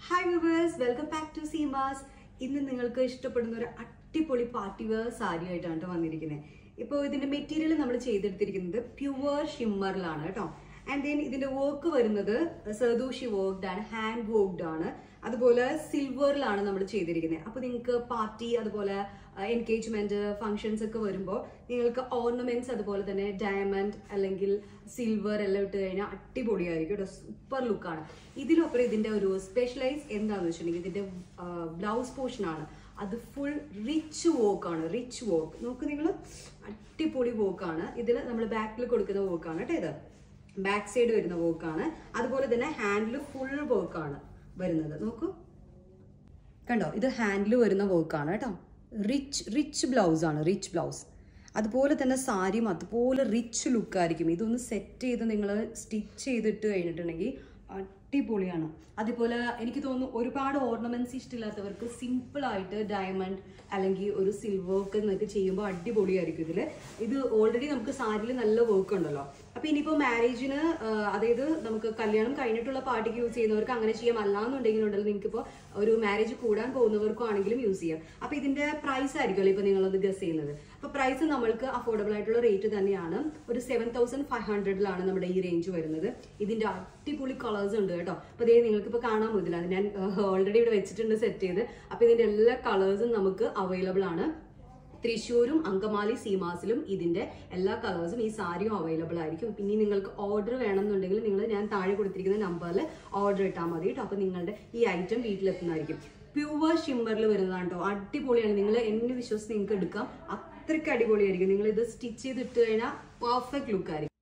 hi viewers welcome back to Seema's ഇന്ന് നിങ്ങൾക്ക് ഇഷ്ടപ്പെടുന്ന ഒരു അടിപൊളി പാർട്ടി വെയർ സാരി ആയിട്ടാണ് ട്ടോ വന്നിരിക്കുന്നത് ഇപ്പോൾ ഇതിന്റെ മെറ്റീരിയൽ നമ്മൾ ചെയ്തെടുത്തിരിക്കുന്നത് പ്യുവർ ഷിമ്മറിലാണ് കേട്ടോ ആൻഡ് ദെൻ ഇതിന്റെ വർക്ക് വരുന്നത് സർദൂഷി വർക്ക്ഡ് ആണ് ഹാൻഡ് വർക്ക്ഡ് ആണ് അതുപോലെ സിൽവറിലാണ് നമ്മൾ ചെയ്തിരിക്കുന്നത് അപ്പോൾ നിങ്ങൾക്ക് പാർട്ടി അതുപോലെ എൻഗേജ്മെന്റ് ഫംഗ്ഷൻസ് ഒക്കെ വരുമ്പോൾ നിങ്ങൾക്ക് ഓർണമെന്റ്സ് അതുപോലെ തന്നെ ഡയമണ്ട് അല്ലെങ്കിൽ സിൽവർ എല്ലാം ഇട്ട് കഴിഞ്ഞാൽ അടിപൊളിയായിരിക്കും കേട്ടോ സൂപ്പർ ലുക്കാണ് ഇതിലൊപ്പം ഇതിന്റെ ഒരു സ്പെഷ്യലൈസ് എന്താണെന്ന് വെച്ചിട്ടുണ്ടെങ്കിൽ ഇതിന്റെ ബ്ലൗസ് പോർഷൻ ആണ് അത് ഫുൾ റിച്ച് വോക്കാണ് റിച്ച് വോക്ക് നോക്ക് നിങ്ങൾ അടിപൊളി വോക്കാണ് ഇതിൽ നമ്മൾ ബാക്കിൽ കൊടുക്കുന്ന വോക്കാണ് കേട്ടോ ഇത് ബാക്ക് സൈഡ് വരുന്ന വോക്കാണ് അതുപോലെ തന്നെ ഹാൻഡിൽ ഫുൾ വർക്കാണ് വരുന്നത് നോക്കൂ കണ്ടോ ഇത് ഹാൻഡിൽ വരുന്ന വർക്കാണ് കേട്ടോ റിച്ച് റിച്ച് ബ്ലൗസ് ആണ് റിച്ച് ബ്ലൗസ് അതുപോലെ തന്നെ സാരിയും അതുപോലെ റിച്ച് ലുക്കായിരിക്കും ഇതൊന്ന് സെറ്റ് ചെയ്ത് നിങ്ങൾ സ്റ്റിച്ച് ചെയ്തിട്ട് കഴിഞ്ഞിട്ടുണ്ടെങ്കിൽ അടിപൊളിയാണ് അതുപോലെ എനിക്ക് തോന്നുന്നു ഒരുപാട് ഓർണമെന്റ്സ് ഇഷ്ടമില്ലാത്തവർക്ക് സിമ്പിൾ ആയിട്ട് ഡയമണ്ട് അല്ലെങ്കിൽ ഒരു സിൽവർ വർക്ക് എന്നൊക്കെ ചെയ്യുമ്പോൾ അടിപൊളിയായിരിക്കും ഇതിൽ ഇത് ഓൾറെഡി നമുക്ക് സാരിയിൽ നല്ല വർക്ക് ഉണ്ടല്ലോ അപ്പൊ ഇനിയിപ്പോൾ മാരേജിന് അതായത് നമുക്ക് കല്യാണം കഴിഞ്ഞിട്ടുള്ള പാർട്ടിക്ക് യൂസ് ചെയ്യുന്നവർക്ക് അങ്ങനെ ചെയ്യാം അല്ലാന്നുണ്ടെങ്കിൽ ഉണ്ടല്ലോ നിങ്ങൾക്ക് ഇപ്പോൾ ഒരു മാരേജ് കൂടാൻ പോകുന്നവർക്കും ആണെങ്കിലും യൂസ് ചെയ്യാം അപ്പൊ ഇതിന്റെ പ്രൈസ് ആയിരിക്കുമല്ലോ ഇപ്പൊ നിങ്ങളത് ഗസ് ചെയ്യുന്നത് അപ്പൊ പ്രൈസ് നമ്മൾക്ക് അഫോർഡബിൾ ആയിട്ടുള്ള റേറ്റ് തന്നെയാണ് ഒരു സെവൻ തൗസൻഡ് ഫൈവ് ഹൺഡ്രഡിലാണ് നമ്മുടെ ഈ റേഞ്ച് വരുന്നത് ഇതിന്റെ അടിപൊളി കളേഴ്സ് ഉണ്ട് കേട്ടോ അപ്പൊ ഇതേ നിങ്ങൾക്ക് ഇപ്പൊ കാണാൻ പോയില്ല ഞാൻ ഓൾറെഡി ഇവിടെ വെച്ചിട്ടുണ്ട് സെറ്റ് ചെയ്ത് അപ്പൊ ഇതിന്റെ എല്ലാ കളേഴ്സും നമുക്ക് അവൈലബിൾ ആണ് തൃശ്ശൂരും അങ്കമാലി സീമാസിലും ഇതിന്റെ എല്ലാ കളേഴ്സും ഈ സാരിയും അവൈലബിൾ ആയിരിക്കും പിന്നെ നിങ്ങൾക്ക് ഓർഡർ വേണമെന്നുണ്ടെങ്കിൽ നിങ്ങൾ ഞാൻ താഴെ കൊടുത്തിരിക്കുന്ന നമ്പറിൽ ഓർഡർ ഇട്ടാൽ മതി കേട്ടോ അപ്പൊ നിങ്ങളുടെ ഈ ഐറ്റം വീട്ടിലെത്തുന്നതായിരിക്കും പ്യുവർ ഷിമ്മറിൽ വരുന്നതാണ് കേട്ടോ അടിപൊളിയാണ് നിങ്ങൾ എന്നെ വിശ്വസിച്ച് നിങ്ങൾക്ക് എടുക്കാം അത്രയ്ക്ക് അടിപൊളിയായിരിക്കും നിങ്ങൾ ഇത് സ്റ്റിച്ച് ചെയ്ത് ഇട്ട് കഴിഞ്ഞാൽ പെർഫെക്റ്റ് ലുക്ക് ആയിരിക്കും